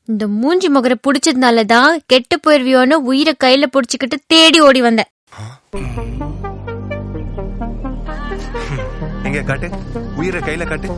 இந்த மூஞ்சி முகரை புடிச்சதுனால தான் கெட்டு போயிருவியோன்னு உயிரை கையில புடிச்சுக்கிட்டு தேடி ஓடி வந்தேன் எங்க காட்டு உயிரை கையில காட்டு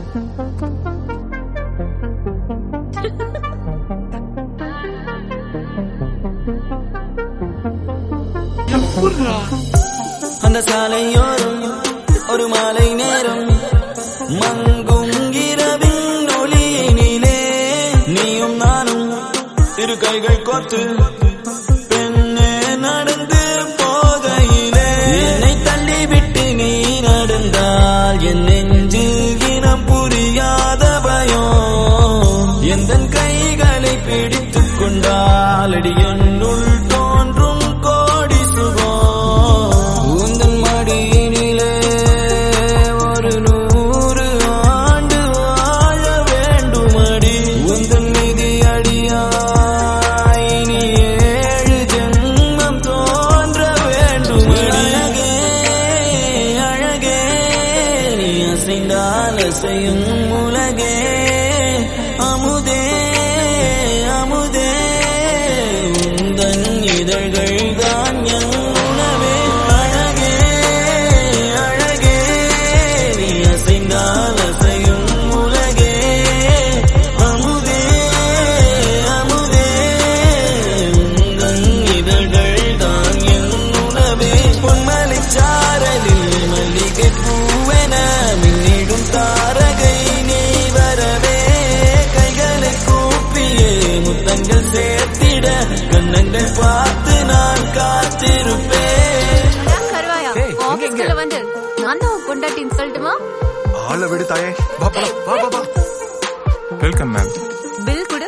அந்த சாலையோரம் ஒரு மாலை நேரம் மங்கும் இரவின் ஒளியினிலே நீயும் நானும் இரு கைகள் கோத்து பெண்ணே நடந்து போகையிலே என்னை தள்ளிவிட்டு நீ நடந்தால் என் நெஞ்சில் இனம் புரியாத பயம் எந்த கைகளை பிடித்துக் கொண்டால் அடி என்னுள் தோன்றும் கோடி சுகம் உந்தன் மடியினிலே ஒரு நூறு ஆண்டு வாழ வேண்டுமடி உந்தன் மிதி அடியாய் இனி ஏழு ஜென்மம் தோன்ற வேண்டுமடி அழகே அழகே நீ அசைந்தால் அசையும் உலகே அமுதே அமுதே உந்தன் இதழ்கள் தான் என் உணவே அழகே அழகே நீ அசைந்தால் அசையும் உலகே அமுதே அமுதே உந்தன் இதழ்கள் தான் என் உணவே பொன்மலை சாரலில் மல்லிகை பூவென மின்னிடும் தாரகை நீ வரவே கைகளை கூப்பியே முத்தங்கள் சேர்த்திட கண்ணங்கள் பார்த்து நான் காத்திருப்பேன் கருவாயா ஏய், இங்க, ஆபீஸ்க்குள்ள வந்து நான் தான் உன் பொண்டாட்டின்னு சொல்லட்டுமா ஆளை விடு தாயே வா போலாம். வா வா வா வெல்கம் மேம் பில் கொடு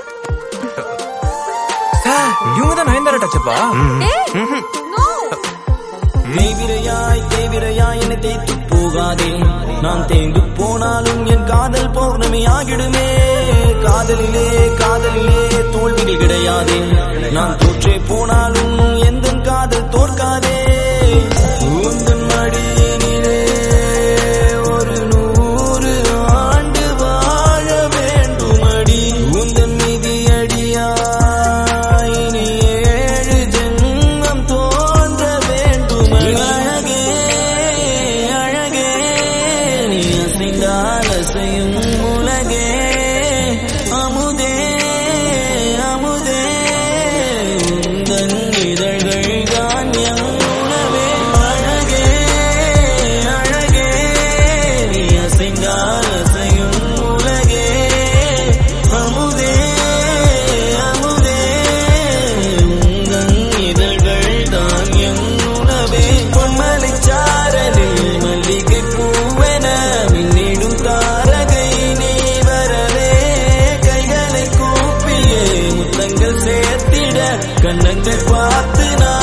சார் இவங்க தான் நயன்தாரா டச்சப்பா நோ தேவிரையாய் தேவிரையாய் என்னை தேய்த்து போகாதே நான் தேய்ந்து போனாலும் என் காதல் பௌர்ணமியாகிடுமே காதலிலே காதலிலே தோல்விகள் கிடையாதே நான் தோற்றே போனாலும் எந்த காதல் தோற்காதே உந்தன் மடியினிலே ஒரு நூறு ஆண்டு வாழ வேண்டுமடி உந்தன் மிதி அடியாய் இனி ஏழு ஜென்மம் தோன்ற வேண்டுமடி அழகே அழகே நீ அசைந்தால் அசையும் உலகே அமுதே அமுதே உந்தன் இதழ்கள் தான் என் உணவே அழகே அழகே நீ அசைந்தால் அசையும் உலகே அமுதே அமுதே உந்தன் இதழ்கள் தான் என் உணவே பொன்மலை சாரலில் மல்லிகை பூவென மின்னிடும் தாரகை நீ வரவே கைகளை கூப்பியே முத்தங்கள் சேர்த்திட கண்ணங்கள் பார்த்து நான்